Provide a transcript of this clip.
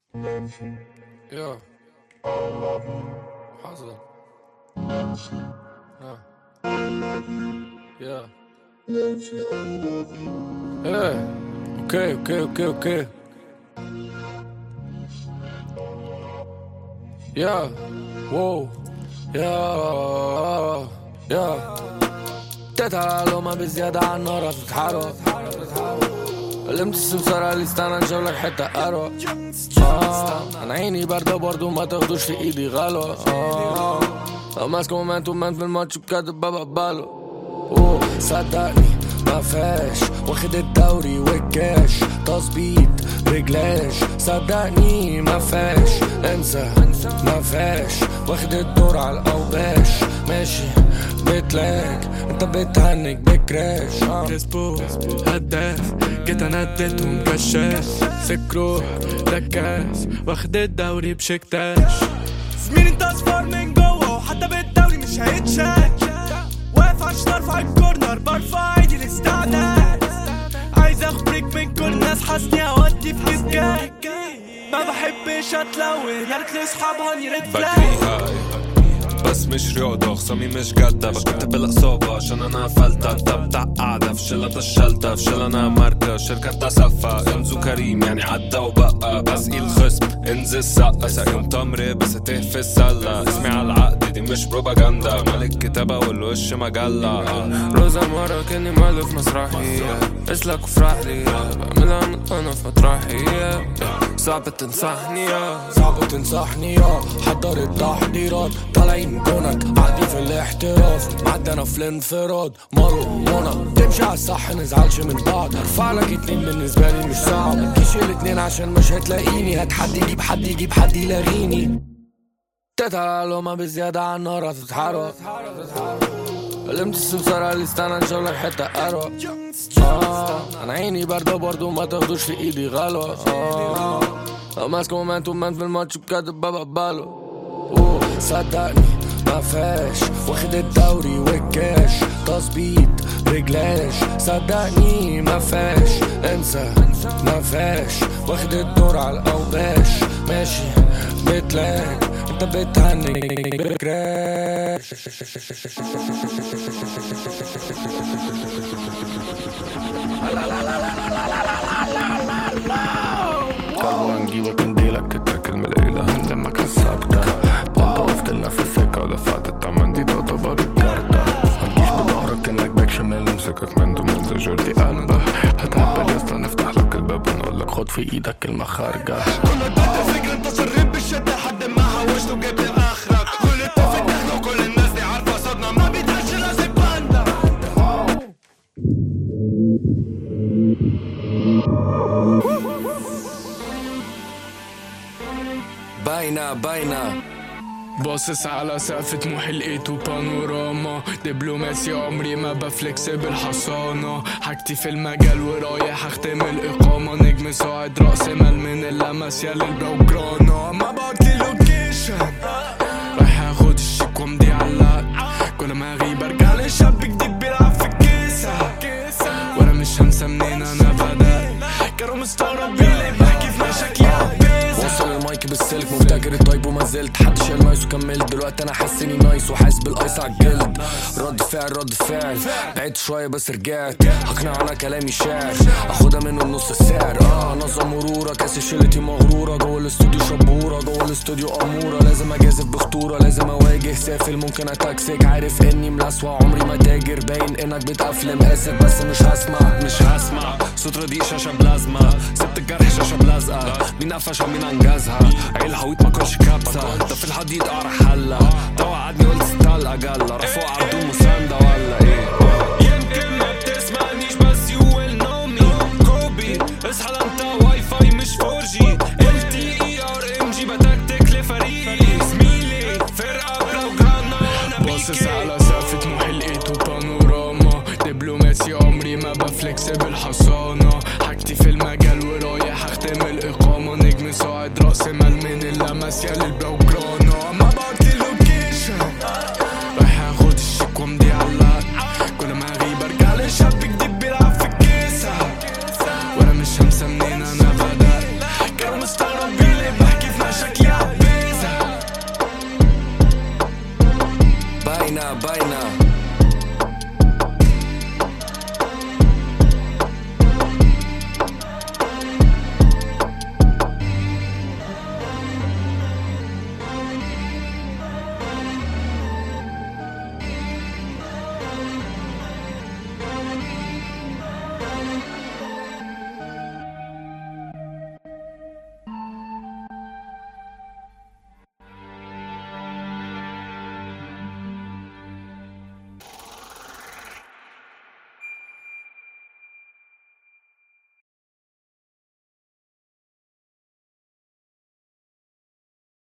يا حصل ها يا ايه اوكي اوكي اوكي اوكي يا واو يا يا تتعالوا ما بزيادة عن النار تتحرك لمت السمسارة اللي استنى نشوف لك حتة أروى آه. أنا عيني باردة برضو ما تاخدوش في إيدي غلوة آه. ماسك مومنت ومنت في الماتش بكاتب بابا باله أوه صدقني ما فيش واخد الدوري والكاش تظبيط رجلاش صدقني ما فيش انسى ما فيش واخد الدور على الاوباش ماشي بتلاك انت بتهنج بكراش آه. كريسبو هداف جيت انا اديتهم كشاف سكرو دكاس واخد الدوري بشكتاش زميلي انت اصفر من جوه وحتى بالدوري مش هيتشاك واقف عشان ارفع الكورنر برفع ايدي الاستعداد عايز اخد بريك من كل الناس حاسني اودي في كيس جاي ما بحبش اتلون يا ريت لاصحابها ريد فلاج بجري هاي بس مش رياضة خصامي مش جادة بكتب الإصابة عشان أنا فلتة أنت بتاع قاعدة في شلة الشلتة في شلة أنا ماركة شركة تسفة انزو كريم يعني عدى وبقى بسقي الخصم انزل سقة ساقيهم تمر بس في السلة اسمي على العقد دي مش بروباجندا مالك كتابة والوش مجلة روزا مرة كأني مالف مسرحية اسلك وفرح لي بعملها من وانا في مطرحي صعب تنصحني صعب تنصحني يا حضر التحضيرات طالعين جونك عادي في الاحتراف عدنا في الانفراد مارو منى تمشي على الصح نزعلش من بعض هرفع لك اتنين بالنسبة لي مش صعب متجيش الاتنين عشان مش هتلاقيني هات حد يجيب حد يجيب حد يلاغيني تتعالوا ما بزيادة عن النار هتتحرك لمت السمسارة اللي استنى نشوف لك حتة أروى آه. أنا عيني باردة برضو ما تاخدوش في إيدي غلوة آه. ماسك مومنت ومنت في الماتش بكاتب بابا باله أوه صدقني ما فيش واخد الدوري والكاش تظبيط رجلاش صدقني ما فيش انسى ما فيش واخد الدور على الاوباش ماشي بتلاك انت بتهنج بكراش يلا نجيبك نديلك تتاكل من العيلة هنلمك السبتة وانت وقفت لنا في السكة ودفعت التمن دي تعتبر الكارتة متجيش بظهرك انك باك شمال نمسكك من ضمن زي جوردي قلبه هتهبل يا اسطى نفتح لك الباب ونقول لك خد في ايدك كلمة خارجة كنا اديت فكرة انت شريت بالشدة لحد ما حوشت وجبت اخرك كل اتفق دخل وكل الناس دي عارفة صدنا ما بيدركش لازم باندا باينة باينة باصص على سقف طموحي لقيته بانوراما دبلوماسي عمري ما بفلكس بالحصانة حاجتي في المجال ورايح اختم الإقامة نجم صاعد رأس مال من اللمسية للبروجرانا ما بقضي لوكيشن رايح اخد الشيك وامضي على كل ما اغيب ارجع لشاب جديد بيلعب في الكيسة وانا مش هنسى منين انا بدأت كانوا مستغربين ليه بحكي في مشاكلي عبيسة وصل المايك بالسلك مفتكر الطيب وما زلت حد شايل نايس وكملت دلوقتي انا حاسس اني نايس وحاسس بالايس على الجلد رد فعل رد فعل بعدت شويه بس رجعت هقنع انا كلامي شعر اخدها منه نص السعر اه نظم مرورة كاس شلتي مغروره جوه الاستوديو شبوره جوه الاستوديو اموره لازم اجازف بخطوره لازم اواجه سافل ممكن اتاكسك عارف اني ملسوع عمري ما تاجر باين انك بتقفلم اسف بس مش هسمع مش هسمع صوت رديء شاشة بلازما سبت الجرح شاشة بلازقة مين قفش مين انجزها عيل حويط ما كلش كبسة ده في الحديد قرا حلة ده وعدني قلت ستال اجلة رفوع عبدو مساندة ولا ايه يمكن ما بتسمعنيش بس يو ويل نو مي كوبي اصحى لا انت واي فاي مش 4 جي ال تي اي ار ام جي بتكتك لفريقي زميلي فرقة بلوجرانا انا باصص بيكي على سقف طموحي لقيته بانوراما دبلوماسي عمري ما بفلكس بالحصانة حاجتي في المجال ورايح اختم الإقامة نجم صاعد رأس مال من اللمسية للبروجرانا ما بقضي لوكيشن رايح اخد الشيك وامضي على كل ما اغيب ارجع لشاب جديد بيلعب في الكيسة وانا مش هنسى منين انا بدأت كانوا مستغربين اللي بحكي في مشاكلي عبيزة باينة باينة